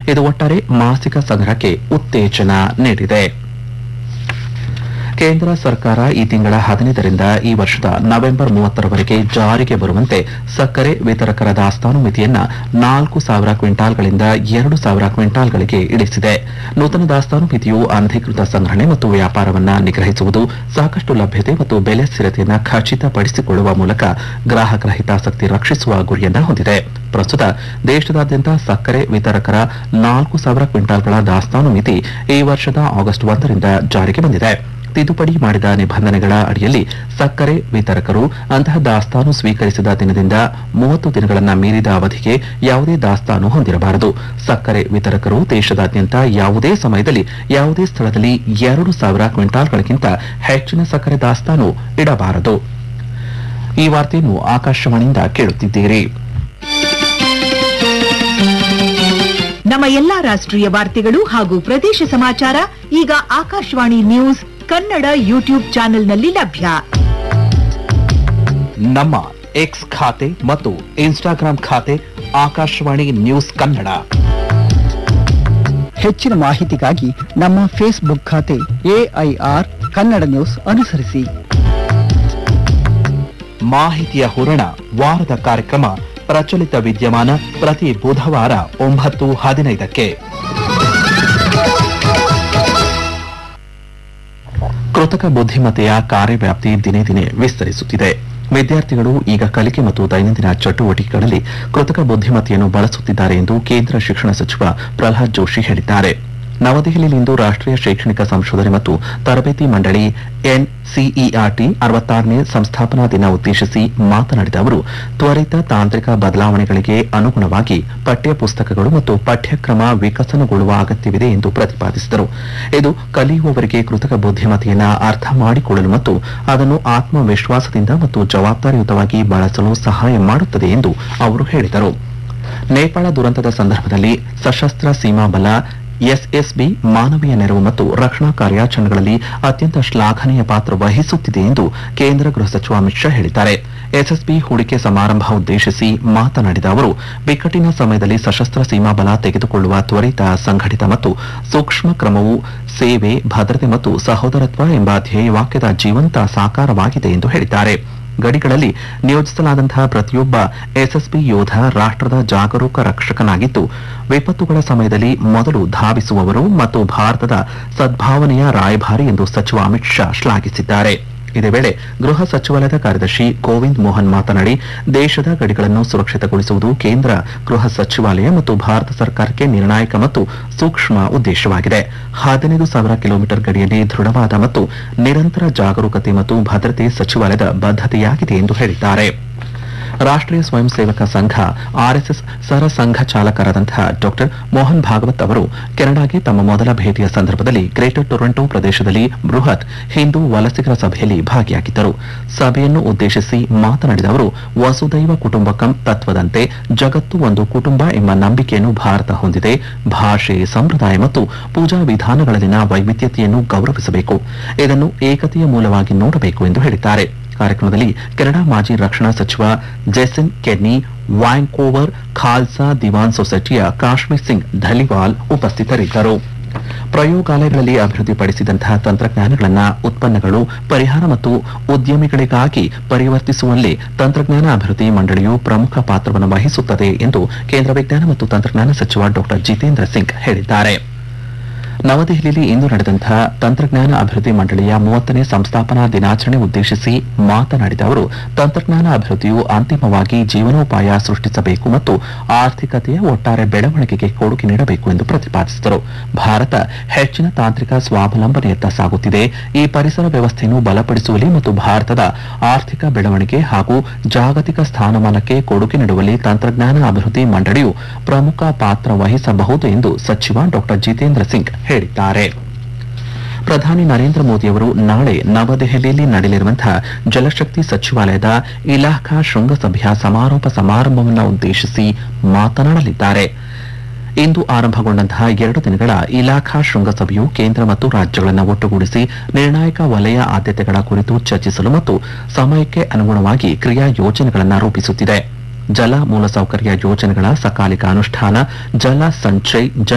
ಇದು ಒಟ್ಟಾರೆ ಮಾಸಿಕ ಸಂಗ್ರಹಕ್ಕೆ ಉತ್ತೇಜನ ನೀಡಿದೆ ಕೇಂದ್ರ ಸರ್ಕಾರ ಈ ತಿಂಗಳ ಹದಿನೈದರಿಂದ ಈ ವರ್ಷದ ನವೆಂಬರ್ ಮೂವತ್ತರವರೆಗೆ ಜಾರಿಗೆ ಬರುವಂತೆ ಸಕ್ಕರೆ ವಿತರಕರ ದಾಸ್ತಾನು ಮಿತಿಯನ್ನ ನಾಲ್ಕು ಸಾವಿರ ಕ್ವಿಂಟಾಲ್ಗಳಿಂದ ಎರಡು ಸಾವಿರ ಕ್ವಿಂಟಾಲ್ಗಳಿಗೆ ಇಳಿಸಿದೆ ನೂತನ ದಾಸ್ತಾನು ಮಿತಿಯು ಅನಧಿಕೃತ ಸಂಗ್ರಹಣೆ ಮತ್ತು ವ್ಯಾಪಾರವನ್ನ ನಿಗ್ರಹಿಸುವುದು ಸಾಕಷ್ಟು ಲಭ್ಯತೆ ಮತ್ತು ಬೆಲೆ ಸ್ಥಿರತೆಯನ್ನು ಖಚಿತಪಡಿಸಿಕೊಳ್ಳುವ ಮೂಲಕ ಗ್ರಾಹಕರ ಹಿತಾಸಕ್ತಿ ರಕ್ಷಿಸುವ ಗುರಿಯನ್ನ ಹೊಂದಿದೆ ಪ್ರಸ್ತುತ ದೇಶದಾದ್ಯಂತ ಸಕ್ಕರೆ ವಿತರಕರ ನಾಲ್ಕು ಸಾವಿರ ಕ್ವಿಂಟಾಲ್ಗಳ ದಾಸ್ತಾನು ಮಿತಿ ಈ ವರ್ಷದ ಆಗಸ್ಟ್ ಒಂದರಿಂದ ಜಾರಿಗೆ ಬಂದಿದೆ ತಿದ್ದುಪಡಿ ಮಾಡಿದ ನಿಬಂಧನೆಗಳ ಅಡಿಯಲ್ಲಿ ಸಕ್ಕರೆ ವಿತರಕರು ಅಂತಹ ದಾಸ್ತಾನು ಸ್ವೀಕರಿಸಿದ ದಿನದಿಂದ ಮೂವತ್ತು ದಿನಗಳನ್ನು ಮೀರಿದ ಅವಧಿಗೆ ಯಾವುದೇ ದಾಸ್ತಾನು ಹೊಂದಿರಬಾರದು ಸಕ್ಕರೆ ವಿತರಕರು ದೇಶದಾದ್ಯಂತ ಯಾವುದೇ ಸಮಯದಲ್ಲಿ ಯಾವುದೇ ಸ್ಥಳದಲ್ಲಿ ಎರಡು ಸಾವಿರ ಕ್ವಿಂಟಾಲ್ಗಳಿಗಿಂತ ಹೆಚ್ಚಿನ ಸಕ್ಕರೆ ದಾಸ್ತಾನು ಇಡಬಾರದು ಈ ವಾರ್ತೆಯನ್ನು ಆಕಾಶವಾಣಿಯಿಂದ ಕೇಳುತ್ತಿದ್ದೀರಿ ನಮ್ಮ ಎಲ್ಲಾ ರಾಷ್ಟ್ರೀಯ ವಾರ್ತೆಗಳು ಹಾಗೂ ಪ್ರದೇಶ ಸಮಾಚಾರ ಈಗ ಆಕಾಶವಾಣಿ ನ್ಯೂಸ್ ಕನ್ನಡ ಯೂಟ್ಯೂಬ್ ಚಾನೆಲ್ನಲ್ಲಿ ಲಭ್ಯ ನಮ್ಮ ಎಕ್ಸ್ ಖಾತೆ ಮತ್ತು ಇನ್ಸ್ಟಾಗ್ರಾಂ ಖಾತೆ ಆಕಾಶವಾಣಿ ನ್ಯೂಸ್ ಕನ್ನಡ ಹೆಚ್ಚಿನ ಮಾಹಿತಿಗಾಗಿ ನಮ್ಮ ಫೇಸ್ಬುಕ್ ಖಾತೆ ಎಐಆರ್ ಕನ್ನಡ ನ್ಯೂಸ್ ಅನುಸರಿಸಿ ಮಾಹಿತಿಯ ಹೂರಣ ವಾರದ ಕಾರ್ಯಕ್ರಮ ಪ್ರಚಲಿತ ವಿದ್ಯಮಾನ ಪ್ರತಿ ಬುಧವಾರ ಒಂಬತ್ತು ಹದಿನೈದಕ್ಕೆ ಕೃತಕ ಬುದ್ಧಿಮತ್ತೆಯ ಕಾರ್ಯವ್ಯಾಪ್ತಿ ದಿನೇ ದಿನೇ ವಿಸ್ತರಿಸುತ್ತಿದೆ ವಿದ್ಯಾರ್ಥಿಗಳು ಈಗ ಕಲಿಕೆ ಮತ್ತು ದೈನಂದಿನ ಚಟುವಟಿಕೆಗಳಲ್ಲಿ ಕೃತಕ ಬುದ್ಧಿಮತ್ತೆಯನ್ನು ಬಳಸುತ್ತಿದ್ದಾರೆ ಎಂದು ಕೇಂದ್ರ ಶಿಕ್ಷಣ ಸಚಿವ ಪ್ರಹ್ಲಾದ್ ಜೋಶಿ ಹೇಳಿದ್ದಾರೆ ನವದೆಹಲಿಯಲ್ಲಿಂದು ರಾಷ್ಟ್ರೀಯ ಶೈಕ್ಷಣಿಕ ಸಂಶೋಧನೆ ಮತ್ತು ತರಬೇತಿ ಮಂಡಳಿ ಎನ್ಸಿಇಆರ್ಟಿ ಅರವತ್ತಾರನೇ ಸಂಸ್ಥಾಪನಾ ದಿನ ಉದ್ದೇಶಿಸಿ ಮಾತನಾಡಿದ ಅವರು ತ್ವರಿತ ತಾಂತ್ರಿಕ ಬದಲಾವಣೆಗಳಿಗೆ ಅನುಗುಣವಾಗಿ ಪಠ್ಯ ಪುಸ್ತಕಗಳು ಮತ್ತು ಪಠ್ಯಕ್ರಮ ವಿಕಸನಗೊಳ್ಳುವ ಅಗತ್ಯವಿದೆ ಎಂದು ಪ್ರತಿಪಾದಿಸಿದರು ಇದು ಕಲಿಯುವವರಿಗೆ ಕೃತಕ ಬುದ್ಧಿಮತ್ತೆಯನ್ನ ಅರ್ಥ ಮಾಡಿಕೊಳ್ಳಲು ಮತ್ತು ಅದನ್ನು ಆತ್ಮವಿಶ್ವಾಸದಿಂದ ಮತ್ತು ಜವಾಬ್ದಾರಿಯುತವಾಗಿ ಬಳಸಲು ಸಹಾಯ ಮಾಡುತ್ತದೆ ಎಂದು ಅವರು ಹೇಳಿದರು ನೇಪಾಳ ದುರಂತದ ಸಂದರ್ಭದಲ್ಲಿ ಸಶಸ್ತ್ರ ಸೀಮಾ ಬಲ ಎಸ್ಎಸ್ಬಿ ಮಾನವೀಯ ನೆರವು ಮತ್ತು ರಕ್ಷಣಾ ಕಾರ್ಯಾಚರಣೆಗಳಲ್ಲಿ ಅತ್ಯಂತ ಶ್ಲಾಘನೀಯ ಪಾತ್ರ ವಹಿಸುತ್ತಿದೆ ಎಂದು ಕೇಂದ್ರ ಗೃಹ ಸಚಿವ ಅಮಿತ್ ಶಾ ಹೇಳಿದ್ದಾರೆ ಎಸ್ಎಸ್ಬಿ ಹೂಡಿಕೆ ಸಮಾರಂಭ ಉದ್ದೇಶಿಸಿ ಮಾತನಾಡಿದ ಅವರು ಬಿಕ್ಕಟ್ಟಿನ ಸಮಯದಲ್ಲಿ ಸಶಸ್ತ್ರ ಸೀಮಾ ಬಲ ತೆಗೆದುಕೊಳ್ಳುವ ತ್ವರಿತ ಸಂಘಟಿತ ಮತ್ತು ಸೂಕ್ಷ್ಮ ಕ್ರಮವು ಸೇವೆ ಭದ್ರತೆ ಮತ್ತು ಸಹೋದರತ್ವ ಎಂಬ ಧ್ಯೇಯವಾಕ್ಯದ ಜೀವಂತ ಸಾಕಾರವಾಗಿದೆ ಎಂದು ಹೇಳಿದ್ದಾರೆ ಗಡಿಗಳಲ್ಲಿ ನಿಯೋಜಿಸಲಾದಂತಹ ಪ್ರತಿಯೊಬ್ಬ ಎಸ್ಎಸ್ಬಿ ಯೋಧ ರಾಷ್ಟ್ರದ ಜಾಗರೂಕ ರಕ್ಷಕನಾಗಿದ್ದು ವಿಪತ್ತುಗಳ ಸಮಯದಲ್ಲಿ ಮೊದಲು ಧಾವಿಸುವವರು ಮತ್ತು ಭಾರತದ ಸದ್ಭಾವನೆಯ ರಾಯಭಾರಿ ಎಂದು ಸಚಿವ ಅಮಿತ್ ಶಾ ಶ್ಲಾಘಿಸಿದ್ದಾರೆ ಇದೇ ವೇಳೆ ಗೃಹ ಸಚಿವಾಲಯದ ಕಾರ್ಯದರ್ಶಿ ಗೋವಿಂದ್ ಮೋಹನ್ ಮಾತನಾಡಿ ದೇಶದ ಗಡಿಗಳನ್ನು ಸುರಕ್ಷಿತಗೊಳಿಸುವುದು ಕೇಂದ್ರ ಗೃಹ ಸಚಿವಾಲಯ ಮತ್ತು ಭಾರತ ಸರ್ಕಾರಕ್ಕೆ ನಿರ್ಣಾಯಕ ಮತ್ತು ಸೂಕ್ಷ್ಮ ಉದ್ದೇಶವಾಗಿದೆ ಹದಿನೈದು ಸಾವಿರ ಕಿಲೋಮೀಟರ್ ಗಡಿಯಲ್ಲಿ ದೃಢವಾದ ಮತ್ತು ನಿರಂತರ ಜಾಗರೂಕತೆ ಮತ್ತು ಭದ್ರತೆ ಸಚಿವಾಲಯದ ಬದ್ಧತೆಯಾಗಿದೆ ಎಂದು ಹೇಳಿದ್ದಾರೆ ರಾಷ್ಟ್ರೀಯ ಸ್ವಯಂ ಸೇವಕ ಸಂಘ ಆರ್ಎಸ್ಎಸ್ ಸರ ಸಂಘ ಚಾಲಕರಾದಂತಹ ಡಾಕ್ಟರ್ ಮೋಹನ್ ಭಾಗವತ್ ಅವರು ಕೆನಡಾಗೆ ತಮ್ಮ ಮೊದಲ ಭೇಟಿಯ ಸಂದರ್ಭದಲ್ಲಿ ಗ್ರೇಟರ್ ಟೊರೊಂಟೊ ಪ್ರದೇಶದಲ್ಲಿ ಬೃಹತ್ ಹಿಂದೂ ವಲಸಿಗರ ಸಭೆಯಲ್ಲಿ ಭಾಗಿಯಾಗಿದ್ದರು ಸಭೆಯನ್ನು ಉದ್ದೇಶಿಸಿ ಮಾತನಾಡಿದ ಅವರು ವಸುದೈವ ಕುಟುಂಬಕಂ ತತ್ವದಂತೆ ಜಗತ್ತು ಒಂದು ಕುಟುಂಬ ಎಂಬ ನಂಬಿಕೆಯನ್ನು ಭಾರತ ಹೊಂದಿದೆ ಭಾಷೆ ಸಂಪ್ರದಾಯ ಮತ್ತು ಪೂಜಾ ವಿಧಾನಗಳಲ್ಲಿನ ವೈವಿಧ್ಯತೆಯನ್ನು ಗೌರವಿಸಬೇಕು ಇದನ್ನು ಏಕತೆಯ ಮೂಲವಾಗಿ ನೋಡಬೇಕು ಎಂದು ಹೇಳಿದ್ದಾರೆ ಕಾರ್ಯಕ್ರಮದಲ್ಲಿ ಕೆನಡಾ ಮಾಜಿ ರಕ್ಷಣಾ ಸಚಿವ Jason Kenney Vancouver Khalsa Diwan ಸೊಸೈಟಿಯ ಕಾಶ್ಮೀರ್ ಸಿಂಗ್ ಧಲಿವಾಲ್ ಉಪಸ್ಥಿತರಿದ್ದರು ಪ್ರಯೋಗಾಲಯಗಳಲ್ಲಿ ಅಭಿವೃದ್ಧಿಪಡಿಸಿದಂತಹ ತಂತ್ರಜ್ಞಾನಗಳನ್ನು ಉತ್ಪನ್ನಗಳು ಪರಿಹಾರ ಮತ್ತು ಉದ್ಯಮಿಗಳಿಗಾಗಿ ಪರಿವರ್ತಿಸುವಲ್ಲಿ ತಂತ್ರಜ್ಞಾನ ಅಭಿವೃದ್ಧಿ ಮಂಡಳಿಯು ಪ್ರಮುಖ ಪಾತ್ರವನ್ನು ವಹಿಸುತ್ತದೆ ಎಂದು ಕೇಂದ್ರ ವಿಜ್ಞಾನ ಮತ್ತು ತಂತ್ರಜ್ಞಾನ ಸಚಿವ ಡಾಕ್ಟರ್ ಜಿತೇಂದ್ರ ಸಿಂಗ್ ಹೇಳಿದ್ದಾರೆ ನವದೆಹಲಿಯಲ್ಲಿ ಇಂದು ನಡೆದಂತಹ ತಂತ್ರಜ್ಞಾನ ಅಭಿವೃದ್ಧಿ ಮಂಡಳಿಯ ಮೂವತ್ತನೇ ಸಂಸ್ಥಾಪನಾ ದಿನಾಚರಣೆ ಉದ್ದೇಶಿಸಿ ಮಾತನಾಡಿದ ಅವರು ತಂತ್ರಜ್ಞಾನ ಅಭಿವೃದ್ಧಿಯು ಅಂತಿಮವಾಗಿ ಜೀವನೋಪಾಯ ಸೃಷ್ಟಿಸಬೇಕು ಮತ್ತು ಆರ್ಥಿಕತೆಯ ಒಟ್ಟಾರೆ ಬೆಳವಣಿಗೆಗೆ ಕೊಡುಗೆ ನೀಡಬೇಕು ಎಂದು ಪ್ರತಿಪಾದಿಸಿದರು ಭಾರತ ಹೆಚ್ಚಿನ ತಾಂತ್ರಿಕ ಸ್ವಾವಲಂಬನೆಯತ್ತ ಸಾಗುತ್ತಿದೆ ಈ ಪರಿಸರ ವ್ಯವಸ್ಥೆಯನ್ನು ಬಲಪಡಿಸುವಲ್ಲಿ ಮತ್ತು ಭಾರತದ ಆರ್ಥಿಕ ಬೆಳವಣಿಗೆ ಹಾಗೂ ಜಾಗತಿಕ ಸ್ಥಾನಮಾನಕ್ಕೆ ಕೊಡುಗೆ ನೀಡುವಲ್ಲಿ ತಂತ್ರಜ್ಞಾನ ಅಭಿವೃದ್ಧಿ ಮಂಡಳಿಯು ಪ್ರಮುಖ ಪಾತ್ರ ವಹಿಸಬಹುದು ಎಂದು ಸಚಿವ ಡಾಕ್ಟರ್ ಜಿತೇಂದ್ರ ಸಿಂಗ್ ಹೇಳಿದ್ದಾರೆ ಪ್ರಧಾನಿ ನರೇಂದ್ರ ಮೋದಿಯವರು ನಾಳೆ ನವದೆಹಲಿಯಲ್ಲಿ ನಡೆಯಲಿರುವಂತಹ ಜಲಶಕ್ತಿ ಸಚಿವಾಲಯದ ಇಲಾಖಾ ಶೃಂಗಸಭೆಯ ಸಮಾರೋಪ ಸಮಾರಂಭವನ್ನು ಉದ್ದೇಶಿಸಿ ಮಾತನಾಡಲಿದ್ದಾರೆ ಇಂದು ಆರಂಭಗೊಂಡಂತಹ ಎರಡು ದಿನಗಳ ಇಲಾಖಾ ಶೃಂಗಸಭೆಯು ಕೇಂದ್ರ ಮತ್ತು ರಾಜ್ಯಗಳನ್ನು ಒಟ್ಟುಗೂಡಿಸಿ ನಿರ್ಣಾಯಕ ವಲಯ ಆದ್ಯತೆಗಳ ಕುರಿತು ಚರ್ಚಿಸಲು ಮತ್ತು ಸಮಯಕ್ಕೆ ಅನುಗುಣವಾಗಿ ಕ್ರಿಯಾ ಯೋಜನೆಗಳನ್ನು ರೂಪಿಸುತ್ತಿದೆ ಜಲ ಮೂಲಸೌಕರ್ಯ ಯೋಜನೆಗಳ ಸಕಾಲಿಕ ಅನುಷ್ಠಾನ ಜಲ ಸಂಚಯ್